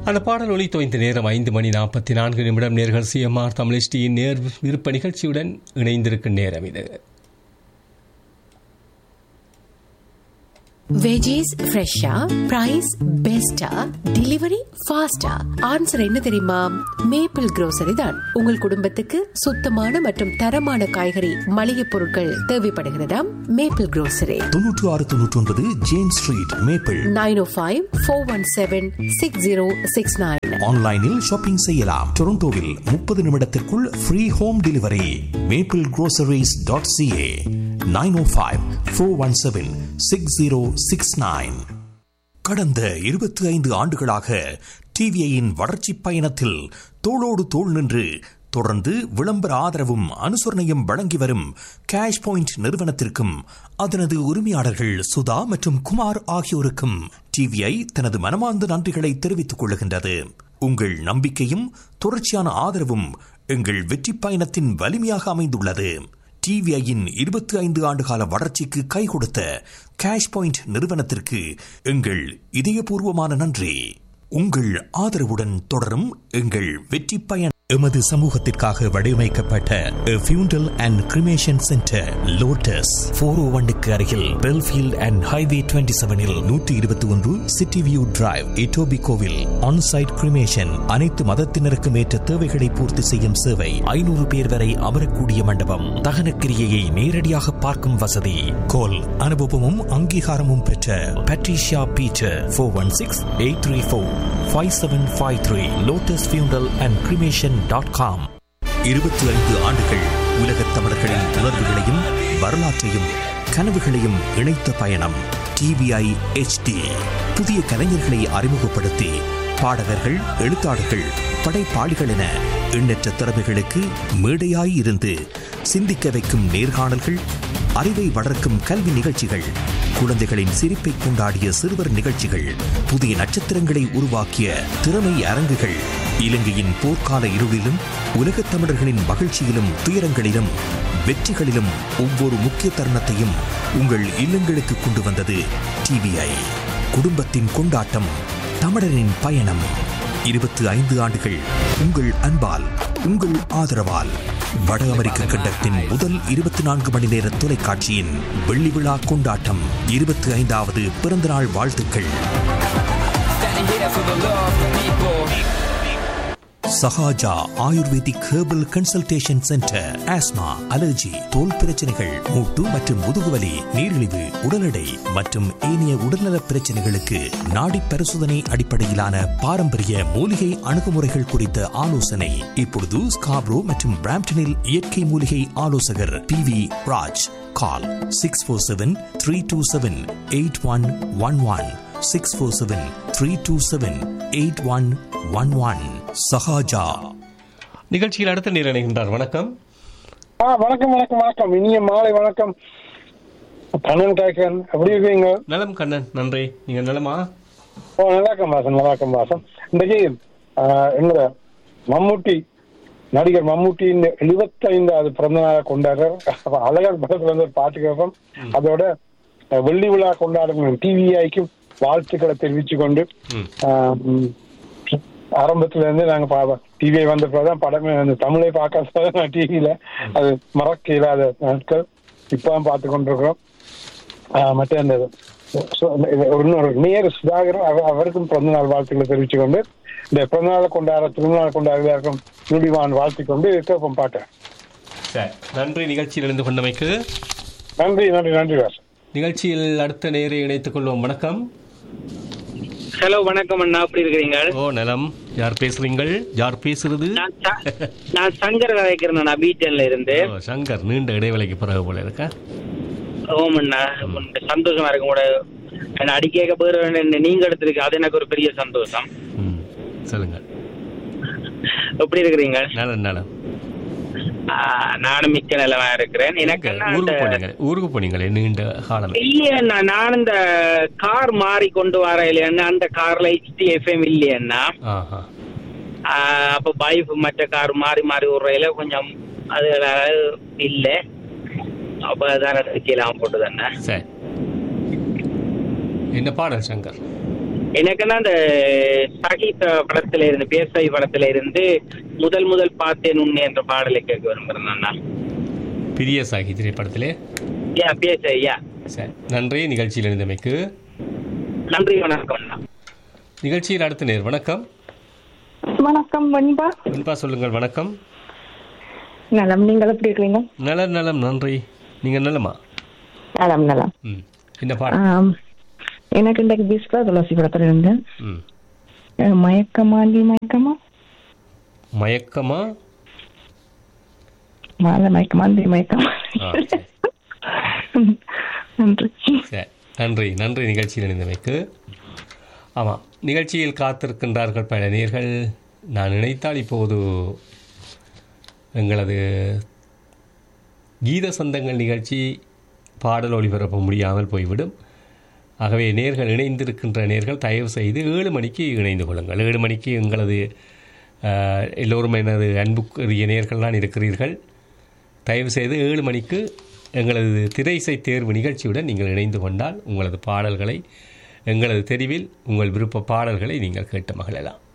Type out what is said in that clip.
அந்த பாடல் ஒளி தோய்ந்த நேரம் ஐந்து மணி நாற்பத்தி நான்கு நிமிடம் நேர்கள் சிஎம்ஆர் தமிழிஸ்டியின் நேர் விருப்ப நிகழ்ச்சியுடன் இணைந்திருக்கும் நேரம் இது வெஜிஸ் ஃப்ரெஷ்ஷா பிரைஸ் பெஸ்டா டெலிவரி ஃபாஸ்டா ஆன்சர் என்ன தெரியுமா மேப்பிள் grocery தான் உங்கள் குடும்பத்துக்கு சுத்தமான மற்றும் தரமான காய்கறி மளிகை பொருட்கள் தேவைப்படுகிறதா மேப்பிள் grocery தொன்னூற்று ஆறு தொன்னூற்றி ஒன்பது James street maple nine O five four one seven six zero six nine ஆன்லைனில் ஷாப்பிங் செய்யலாம் டொரண்டோவில் முப்பது நிமிடத்திற்குள் free home delivery maple groceries.ca dot CA nine O five four one seven six zero six nine கடந்த இருபத்தி ஐந்து ஆண்டுகளாக டிவிஐயின் வளர்ச்சி பயணத்தில் தோளோடு தோள் நின்று தொடர்ந்து விளம்பர ஆதரவும் அனுசரணையும் வழங்கி வரும் கேஷ் பாயிண்ட் நிறுவனத்திற்கும் அதனது உரிமையாளர்கள் சுதா மற்றும் குமார் ஆகியோருக்கும் டிவிஐ தனது மனமார்ந்த நன்றிகளை தெரிவித்துக் கொள்கின்றது உங்கள் நம்பிக்கையும் தொடர்ச்சியான ஆதரவும் எங்கள் வெற்றி பயணத்தின் வலிமையாக அமைந்துள்ளது டிவிஐயின் இருபத்தி ஐந்து ஆண்டுகால வளர்ச்சிக்கு கை கொடுத்த கேஷ் பாயிண்ட் நிறுவனத்திற்கு எங்கள் இதயபூர்வமான நன்றி உங்கள் ஆதரவுடன் தொடரும் எங்கள் வெற்றி பயணம் எமது சமூகத்திற்காக வடிவமைக்கப்பட்ட funeral and cremation centre lotus four O ஒன்னுக்கு அருகில் பெல்ஃபீல்ட் அண்ட் ஹைவே டுவெண்ட்டி செவனில் நூற்றி இருபத்தி ஒன்று சிட்டி வியூ டிரைவ் இட்டோபி கோவில் ஆன்சைட் கிரிமேஷன் அனைத்து மதத்தினருக்கும் ஏற்ற தேவைகளை பூர்த்தி செய்யும் சேவை ஐநூறு பேர் வரை அமரக்கூடிய மண்டபம் தகன கிரியையை நேரடியாக பார்க்கும் வசதி கோல் அனுபவமும் அங்கீகாரமும் பெற்ற Patricia Peter four one six eight three four five seven five three lotus funeral and cremation dot com இருபத்தி ஐந்து ஆண்டுகள் உலகத் தமிழர்களின் உணர்வுகளையும் வரலாற்றையும் கனவுகளையும் இணைத்த பயணம் டிவிஐ HD புதிய கலைஞர்களை அறிமுகப்படுத்தி பாடகர்கள் எழுத்தாளர்கள் படைப்பாளிகள் என எண்ணற்ற திறமைகளுக்கு மேடையாய் இருந்து சிந்திக்க வைக்கும் நேர்காணல்கள் அறிவை வளர்க்கும் கல்வி நிகழ்ச்சிகள் குழந்தைகளின் சிரிப்பை கொண்டாடிய சிறுவர் நிகழ்ச்சிகள் புதிய நட்சத்திரங்களை உருவாக்கிய திறமை அரங்குகள் இலங்கையின் போர்க்கால இருளிலும் உலகத் தமிழர்களின் மகிழ்ச்சியிலும் துயரங்களிலும் வெற்றிகளிலும் ஒவ்வொரு முக்கிய தருணத்தையும் உங்கள் இல்லங்களுக்கு கொண்டு வந்தது டிவிஐ குடும்பத்தின் கொண்டாட்டம் தமிழரின் பயணம் இருபத்தி ஐந்து ஆண்டுகள் உங்கள் அன்பால் உங்கள் ஆதரவால் வட அமெரிக்க கண்டத்தின் முதல் இருபத்தி நான்கு மணி நேர தொலைக்காட்சியின் வெள்ளி விழா கொண்டாட்டம் இருபத்தி ஐந்தாவது பிறந்தநாள் வாழ்த்துக்கள் Sahaja ayurvedic herbal consultation centre asthma allergy தோல் பிரச்சனைகள் மூட்டு மற்றும் முதுகுவலி நீரிழிவு உடல் எடை மற்றும் ஏனைய உடல்நல பிரச்சனைகளுக்கு நாடி பரிசோதனை அடிப்படையிலான பாரம்பரிய மூலிகை அணுகுமுறைகள் குறித்த ஆலோசனை இப்பொழுது ஸ்காப்ரோ மற்றும் பிராம்டனில் இயற்கை மூலிகை ஆலோசகர் B V Raj call six four seven three two seven eight one one one six four seven three two seven eight one one one Sahaja நிகழ்ச்சியில் அடுத்த நேரம் இணைகின்றார் வணக்கம் ஆ வணக்கம் வணக்கம் வணக்கம் இனிய மாலை வணக்கம் கண்ணன் காய்கன் எப்படி இருக்கீங்க நலம் கண்ணன் நன்றி நீங்க நலமா ஓ நல்லா இருக்கேன் வாசன் நல்லா இருக்கேன் வாசன் இன்றைக்கு ஆ, எங்களோட மம்முட்டி நடிகர் மம்முட்டியின் எழுபத்தைந்தாவது பிறந்த நாளை கொண்டாடுறார் அப்ப அழகர் படத்துல வந்து ஒரு பாட்டு கேட்போம் அதோட அஹ், வெள்ளி விழா கொண்டாடும் டிவிஐக்கும் வாழ்த்துக்களை தெரிவிச்சு கொண்டு ஆ, ம், ஆரம்பத்துல இருந்து நாங்க பாப்போம் டிவிஐ வந்த பிறகுதான் படமே வந்து தமிழை பார்க்காத நான் டிவியில அது மறக்க இல்லாத நாட்கள் இப்பதான் பார்த்து கொண்டிருக்கிறோம் ஆஹ் மற்ற அந்த so, இது ஒரு இன்னொரு நேர் சுதாகரும் அவ- அவருக்கும் பிறந்த நாள் வாழ்த்துக்களை தெரிவிச்சு கொண்டு இந்த பிறந்த நாளை கொண்டாட திருநாள் கொண்டாட எல்லாருக்கும் நுடிவான் வாழ்த்திக் கொண்டு கேட்போம் பாட்டேன் சரி நன்றி நிகழ்ச்சியில் இணைந்து கொண்டமைக்கு நன்றி நன்றி நன்றி வாசன் நிகழ்ச்சியில் அடுத்த நேரை இணைத்துக் கொள்வோம் வணக்கம் ஹலோ வணக்கம் அண்ணா எப்படி இருக்கிறீங்க ஓ நலம் யார் பேசுறீங்கள் யார் பேசுறது நான் ச- நான் சங்கர் கதைக்கிறேன் நான் பீட்டன்ல இருந்து ஓ, சங்கர் நீண்ட இடைவேளைக்கு பிறகு போல இருக்க ஓம் அண்ணா உங்க சந்தோஷமா இருக்கும் கூட என்ன அடிக்க பேர் நீங்க எடுத்திருக்கு அது எனக்கு ஒரு பெரிய சந்தோஷம் ம் சொல்லுங்க எப்படி இருக்கிறீங்க நலம் நலம் ஆ, நானும் மிக்க நிலமா இருக்கிறேன் எனக்கு என்ன ஊருக்கு அந்த- போனீங்களே ஊருக்கு போனீங்களே நீண்ட காலம் இல்லையண்ணா நான் இந்த கார் மாறி கொண்டு வர இல்லையண்ணா அந்த கார்ல ஹெச்டி எஃப்எம் இல்லையண்ணா ஆஹா ஆ, அப்ப பைப் மற்ற கார் மாறி மாறி விடுறையில கொஞ்சம் அது இல்ல அப்ப அதான் கீழே போட்டுதானே சரி என்ன பாடல் சங்கர் எனக்குன்னா அந்த சகித் படத்துல இருந்து பேசை படத்துல இருந்து முதல் முதல் பார்த்தேன் உன்னை என்ற பாடலை கேட்க விரும்புறேன் அண்ணா பிரிய சாகி திரைப்படத்திலே யா பேச யா சரி நன்றி நிகழ்ச்சியில் இருந்தமைக்கு நன்றி வணக்கம் அண்ணா நிகழ்ச்சியில் அடுத்த நேர் வணக்கம் வணக்கம் வெண்பா வெண்பா சொல்லுங்கள் வணக்கம் நலம் நீங்கள் எப்படி இருக்கீங்க நலம் நலம் நன்றி நீங்கள் நலமா நலம் நலம் ம் என்ன பாடம் ஆம், எனக்கு இன்றைக்கு விஸ்வா துளசி படத்துல இருந்து ம் அஹ், மயக்கமா நீ மயக்கமா மயக்கமா மாலை மயக்கமா நீ மயக்கமா ஆ, சரி. நன்றி சரி நன்றி நன்றி நிகழ்ச்சியில் இணைந்தமைக்கு ஆமாம் நிகழ்ச்சியில் காத்திருக்கின்றார்கள் பல நேர்கள் நான் நினைத்தால் இப்போது எங்களது கீத சொந்தங்கள் நிகழ்ச்சி பாடல் ஒளிபரப்ப முடியாமல் போய்விடும் ஆகவே நேர்கள் இணைந்திருக்கின்ற நேர்கள் தயவு செய்து ஏழு மணிக்கு இணைந்து கொள்ளுங்கள் ஏழு மணிக்கு எங்களது அஹ், எல்லோரும் எனது அன்புக்குரிய நேர்கள்லாம் இருக்கிறீர்கள் தயவு செய்து ஏழு மணிக்கு எங்களது திரைசை தேர்வு நிகழ்ச்சியுடன் நீங்கள் இணைந்து கொண்டால் உங்களது பாடல்களை எங்களது தெரிவில் உங்கள் விருப்ப பாடல்களை நீங்கள் கேட்டு மகிழலாம்